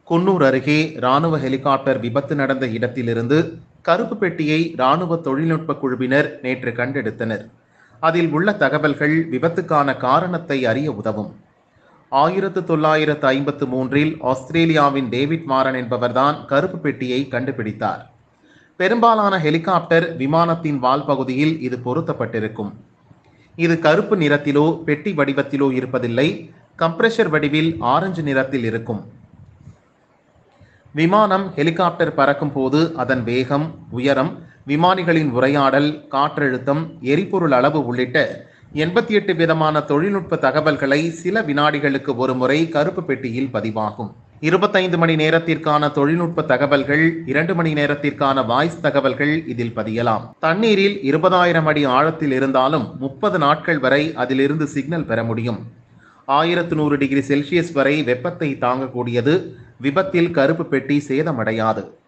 குன்னூர் அருகே ராணுவ ஹெலிகாப்டர் விபத்து நடந்த இடத்திலிருந்து கருப்பு பெட்டியை ராணுவ தொழில்நுட்ப குழுவினர் நேற்று கண்டெடுத்தனர் அதில் உள்ள தகவல்கள் விபத்துக்கான காரணத்தை அறிய உதவும் ஆயிரத்து தொள்ளாயிரத்து ஐம்பத்து மூன்றில் ஆஸ்திரேலியாவின் டேவிட் மாரன் என்பவர்தான் கருப்பு பெட்டியை கண்டுபிடித்தார் பெரும்பாலான ஹெலிகாப்டர் விமானத்தின் வால் பகுதியில் இது பொருத்தப்பட்டிருக்கும் இது கருப்பு நிறத்திலோ பெட்டி வடிவத்திலோ இருப்பதில்லை கம்ப்ரெஷர் வடிவில் ஆரஞ்சு நிறத்தில் இருக்கும் விமானம் ஹெலிகாப்டர் பறக்கும் போது அதன் வேகம் உயரம் விமானிகளின் உரையாடல் காற்றழுத்தம் எரிபொருள் அளவு உள்ளிட்ட எண்பத்தி எட்டு விதமான தொழில்நுட்ப தகவல்களை சில வினாடிகளுக்கு ஒரு முறை கருப்பு பெட்டியில் பதிவாகும் இருபத்தைந்து மணி நேரத்திற்கான தொழில்நுட்ப தகவல்கள் இரண்டு மணி நேரத்திற்கான வாய்ஸ் தகவல்கள் இதில் பதியலாம் தண்ணீரில் இருபதாயிரம் அடி ஆழத்தில் இருந்தாலும் முப்பது நாட்கள் வரை அதிலிருந்து சிக்னல் பெற முடியும் ஆயிரத்து நூறு டிகிரி செல்சியஸ் வரை வெப்பத்தை தாங்கக்கூடியது விபத்தில் கருப்பு பெட்டி சேதமடையாது